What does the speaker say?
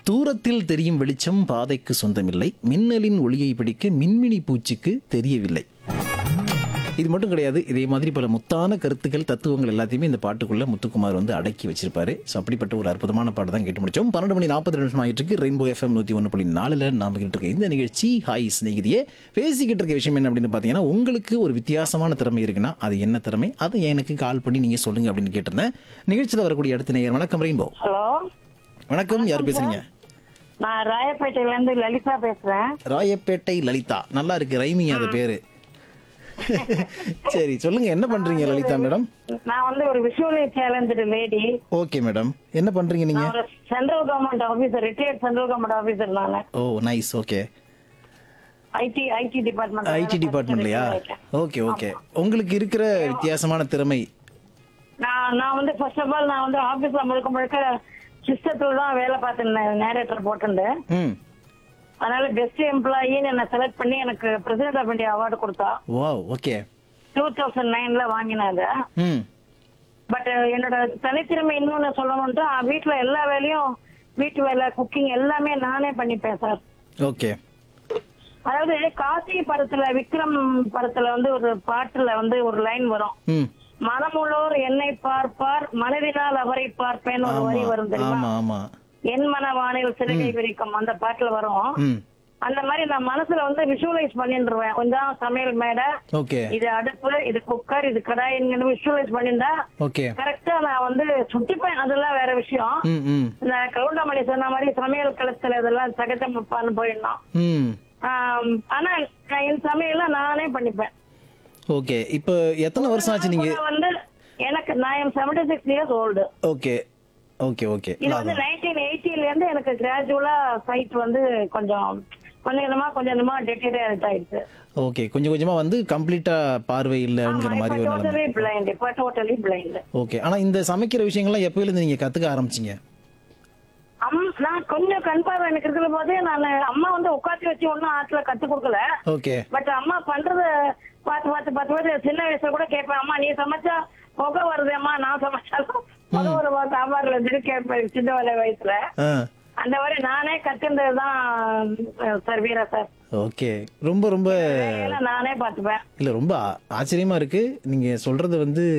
தூரத்தில் தெரியும் வெளிச்சம் பாதைக்கு சொந்தமில்லை மின்னலின் ஒளியை பிடிக்க மின்மினி பூச்சிக்கு தெரியவில்லை இது மட்டும் கிடையாது இதே மாதிரி பல முத்தான கருத்துக்கள் தத்துவங்கள் எல்லாத்தையுமே இந்த பாட்டுக்குள்ள முத்துக்குமார் வந்து அடக்கி வச்சிருப்பாரு ஸோ அப்படிப்பட்ட ஒரு அற்புதமான பாட்டு தான் கேட்டு முடிச்சோம் பன்னெண்டு மணி நாற்பத்தி ரெண்டு நிமிஷம் ஆயிட்டு இருக்கு ரெயின்போ எஃப்எம் நூற்றி ஒன்று புள்ளி நாலில் நாம கிட்ட இருக்க இந்த நிகழ்ச்சி ஹாய் சிநேகிதியே பேசிக்கிட்டு இருக்க விஷயம் என்ன அப்படின்னு பார்த்தீங்கன்னா உங்களுக்கு ஒரு வித்தியாசமான திறமை இருக்குன்னா அது என்ன திறமை அதை எனக்கு கால் பண்ணி நீங்கள் சொல்லுங்க அப்படின்னு கேட்டிருந்தேன் நிகழ்ச்சியில் வரக்கூடிய அடுத்த நேயர் வணக்கம் ரெயின்போ ஹலோ வணக்கம் யார் பேசுறீங்க நான் ராயப்பேட்டையில இருந்து லலிதா பேசுறேன் ராயப்பேட்டை லலிதா நல்லா இருக்கு ரைமிங் அது பேரு சரி சொல்லுங்க என்ன பண்றீங்க லலிதா மேடம் நான் வந்து ஒரு visually challenge lady okay madam என்ன பண்றீங்க நீங்க நான் ஒரு central government officer retired central government officer நான் oh nice okay IT IT department IT டிபார்ட்மெண்ட்லயா ஓகே ஓகே உங்களுக்கு இருக்கிற வித்தியாசமான திறமை நான் நான் வந்து ஃபர்ஸ்ட் ஆஃப் ஆல் நான் வந்து ஆபீஸ்ல முழுக்க முழுக்க சிஸ்டத்துல தான் வேலை பார்த்திருந்தேன் நேரேட்டர் போட்டிருந்தேன் ம் அதனால பெஸ்ட் எம்ப்ளாயின்னு என்ன செலக்ட் பண்ணி எனக்கு பிரசிடென்ட் ஆஃப் இந்தியா அவார்டு கொடுத்தா வாவ் ஓகே டூ தௌசண்ட் நைன்ல வாங்கினாங்க ம் பட் என்னோட தனித்திறமை இன்னொன்னு சொல்லணும்ட்டு வீட்டுல எல்லா வேலையும் வீட்டு வேலை குக்கிங் எல்லாமே நானே பண்ணிப்பேன் சார் ஓகே அதாவது காசி படத்துல விக்ரம் படத்துல வந்து ஒரு பாட்டுல வந்து ஒரு லைன் வரும் ம் மனமுள்ளோர் என்னை பார்ப்பார் மனதினால் அவரை பார்ப்பேன்னு ஒரு ஆமா வரி வரும் தெரியுமா ஆமா ஆமா என் மனவானில் சிறுகை விரிக்கும் அந்த பாட்டுல வரும் ம் அந்த மாதிரி நான் மனசுல வந்து விஷுவலைஸ் பண்ணிடுவேன் கொஞ்சம் சமையல் மேடை ஓகே இது அடுப்பு இது குக்கர் இது கடாய் விஷுவலைஸ் பண்ணிருந்தா ஓகே கரெக்டா நான் வந்து சுட்டிப்பேன் அதெல்லாம் வேற விஷயம் ம் ம் இந்த கவுண்டமணி சொன்ன மாதிரி சமையல் களத்துல இதெல்லாம் சகஜமப்பான்னு போயிடணும் ம் ஆம், ஆனா நான் என் சமையல நானே பண்ணிப்பேன் ஓகே இப்போ எத்தனை வருஷம் ஆச்சு நீங்க அப்புறம் வந்து எனக்கு நான் seventy six years old okay okay okay இது வந்து நைன்டீன் எயிட்டில இருந்து எனக்கு கிராஜுவலா சைட் வந்து கொஞ்சம் கொஞ்சம் கொஞ்சமா கொஞ்சம் கொஞ்சமா டெட்டீரியேட் ஆயிடுச்சு ஓகே கொஞ்சம் கொஞ்சமா வந்து கம்ப்ளீட்டா பார்வை இல்லைங்கிற மாதிரி ஒரு நிலைமை டோட்டலி பிளைண்ட் இப்ப டோட்டலி பிளைண்ட் ஓகே ஆனா இந்த சமைக்கிற விஷயங்கள்லாம் எப்பயில இருந்து நீங்க கத்துக்க ஆரம்பிச்சீங்க அம் நான் கொஞ்சம் கண் பார்வை எனக்கு இருக்கிற போதே நான் அம்மா வந்து உட்காந்து வச்சு ஒன்னும் ஆத்துல கத்து கொடுக்கல ஓகே பட் அம்மா பண்றத பார்த்து பார்த்து பார்த்து பார்த்து சின்ன வயசுல கூட கேட்பேன் அம்மா நீ சமைச்சா புகை வருதேம்மா நான் சமைச்சாலும் புகை வருவா சாம்பார்ல இருந்து கேட்பேன் சின்ன வயசு வயசுல ஆ அந்த மாதிரி நானே கத்துன்றதுதான் சார் வீரா சார் ஓகே ரொம்ப ரொம்ப வேலையெல்லாம் நானே பார்த்துப்பேன் இல்ல ரொம்ப ஆ- ஆச்சரியமா இருக்கு நீங்க சொல்றது வந்து